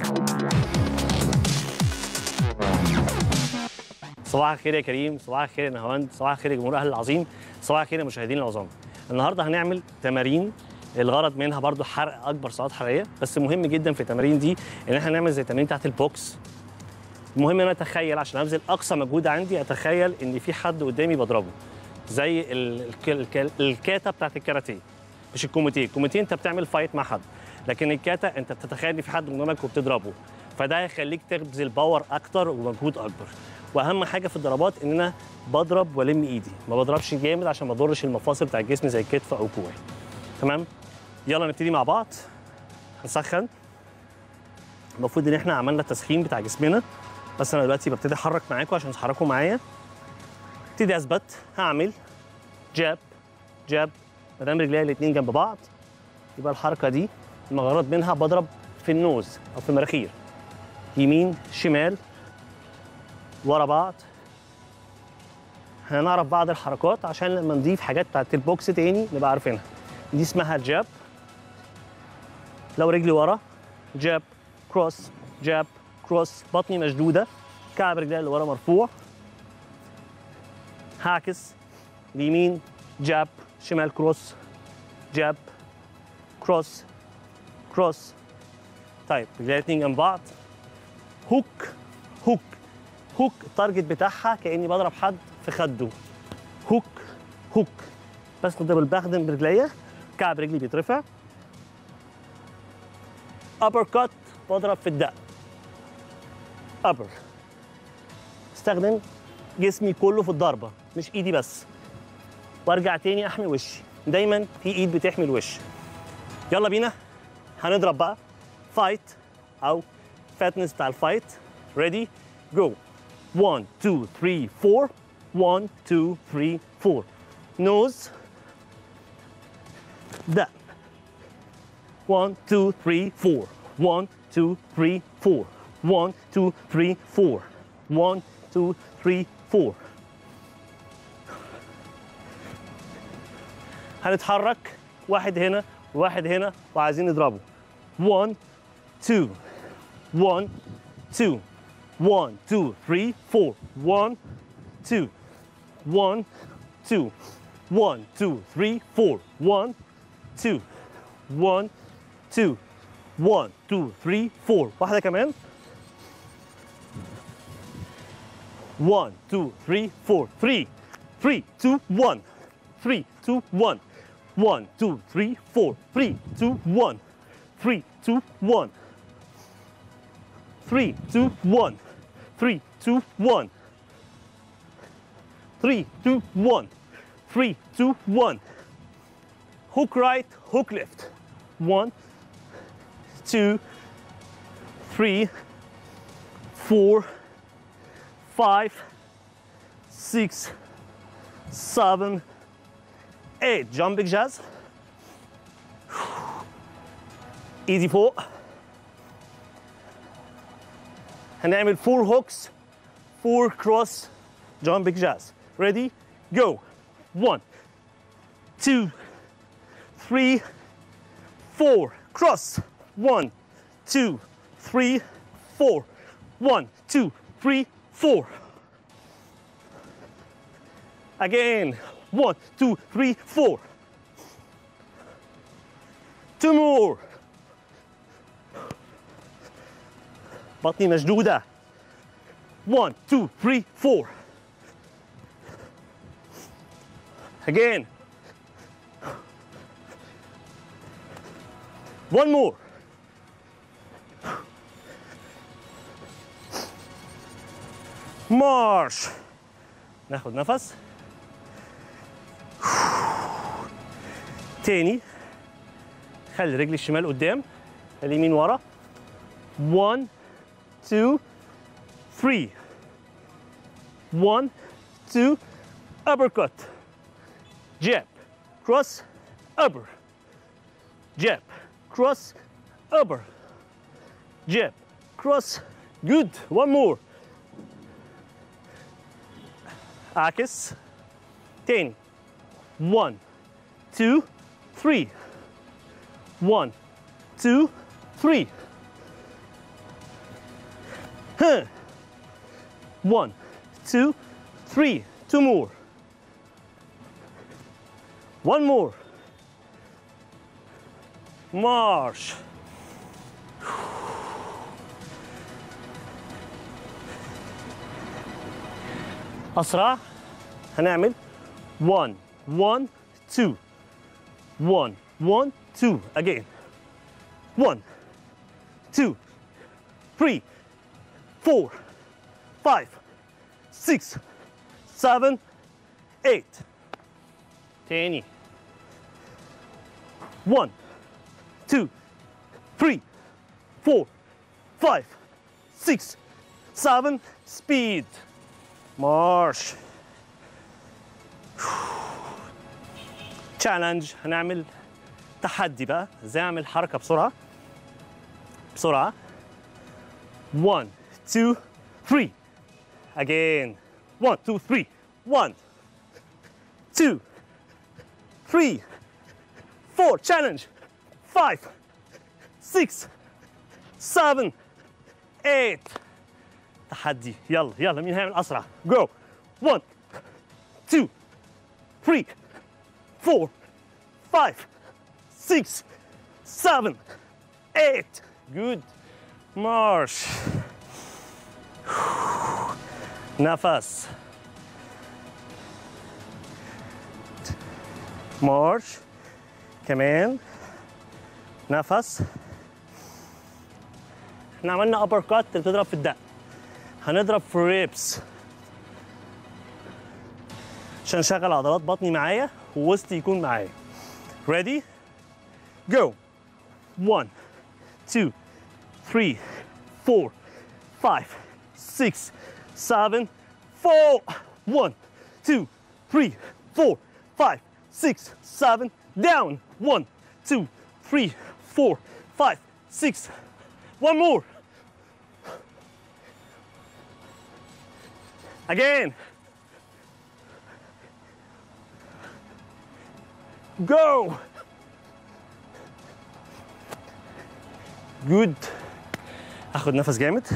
صباح الخير يا كريم صباح الخير يا نهاوند صباح الخير يا جمهور اهل العظيم صباح الخير يا مشاهدين العظام النهارده هنعمل تمارين الغرض منها برضو حرق اكبر سعرات حراريه بس مهم جدا في التمارين دي ان احنا نعمل زي التمارين بتاعت البوكس المهم ان انا اتخيل عشان ابذل اقصى مجهود عندي اتخيل ان في حد قدامي بضربه زي ال- الك- الك- الكاتا بتاعت الكاراتيه مش الكوميتيه الكوميتيه انت بتعمل فايت مع حد لكن الكاتا انت بتتخيل ان في حد قدامك وبتضربه فده هيخليك تبذل باور اكتر ومجهود اكبر واهم حاجه في الضربات ان انا بضرب والم ايدي ما بضربش جامد عشان ما اضرش المفاصل بتاع الجسم زي الكتف او كوع تمام يلا نبتدي مع بعض هنسخن المفروض ان احنا عملنا التسخين بتاع جسمنا بس انا دلوقتي ببتدي احرك معاكم عشان تحركوا معايا ابتدي اثبت هعمل جاب جاب ما دام رجليا الاثنين جنب بعض يبقى الحركه دي المغرض منها بضرب في النوز او في المراخير يمين شمال ورا بعض هنعرف بعض الحركات عشان لما نضيف حاجات بتاعت البوكس تاني نبقى عارفينها دي اسمها جاب لو رجلي ورا جاب كروس جاب كروس بطني مشدوده كعب رجلي اللي ورا مرفوع هعكس اليمين جاب شمال كروس جاب كروس كروس طيب رجلي الاتنين جنب بعض هوك هوك هوك التارجت بتاعها كاني بضرب حد في خده هوك هوك بس بخدم برجليا كعب رجلي بيترفع ابر كات بضرب في الدق ابر استخدم جسمي كله في الضربه مش ايدي بس وارجع تاني احمي وشي دايما في ايد بتحمي الوش يلا بينا هنضرب بقى فايت او فاتنس بتاع الفايت ريدي جو 1 2 3 4 1 2 3 4 نوز ده 1 2 3 4 1 2 3 4 1 2 3 4 1 2 3 4 هنتحرك واحد هنا وواحد هنا وعايزين نضربه 1 2 1 2 1 2 3 4 1 2 1 2 1 2 3 4 1 2 1 2 1 2 3 4 واحدة كمان 1 2 3 4 3 3 2 1 3 2 1 1 2 3 4 3 2 1 3 2 1 3 2 1 3 2 1 3 2 1 3 2 1 hook right hook left 1 2 3 4 5 6 7 8 jumping jazz ايدي فوق هنعمل فور هوكس فور كروس jumping jazz ready go one two three four cross one two three four one two three four again one two three four two more بطني مشدودة one two three four again one more مارش ناخد نفس تاني خلي رجلي الشمال قدام اليمين ورا 1 2 3 1 2 uppercut jab cross upper jab cross upper jab cross good one more اعكس تاني 1 2 3 1 2 3 Huh. One, two, three. Two more. One more. March. أسرع هنعمل 1 1 2 1 1 2 again 1 2 3 4 5 6 7 8 تاني 1 2 3 4 5 6 7 speed مارش تشالنج هنعمل تحدي بقى ازاي اعمل حركه بسرعه بسرعه 1 2 3 again 1 2 3 1 2 3 4 challenge 5 6 7 8 تحدي يلا يلا مين هيعمل اسرع جو 1 2 3 4 5 6 7 8 good march نفس مارش كمان نفس احنا عملنا ابر كات بتضرب في الدق هنضرب في الريبس عشان اشغل عضلات بطني معايا ووسطي يكون معايا ready go 1 2 3 4 5 6 7 4 1 2 3 4 5 6 7 down 1 2 3 4 5 6 one more again go good اخد نفس جامد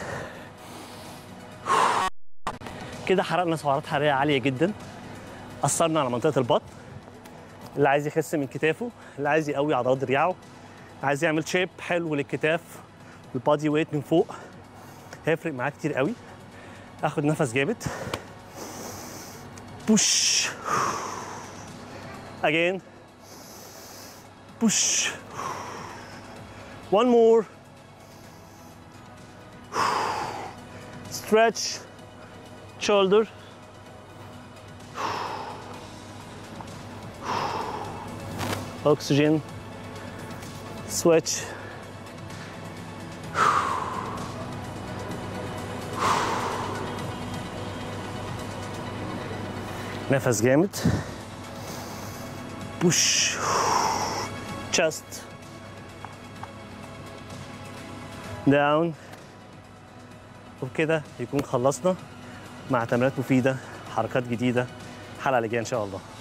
كده حرقنا سعرات حراريه عاليه جدا اثرنا على منطقه البطن اللي عايز يخس من كتافه اللي عايز يقوي عضلات دراعه عايز يعمل شيب حلو للكتاف والبادي ويت من فوق هيفرق معاه كتير قوي اخد نفس جامد بوش again push one more stretch shoulder oxygen switch نفس جامد بوش chest down وبكده يكون خلصنا مع تمرينات مفيدة حركات جديدة الحلقة اللي جاية إن شاء الله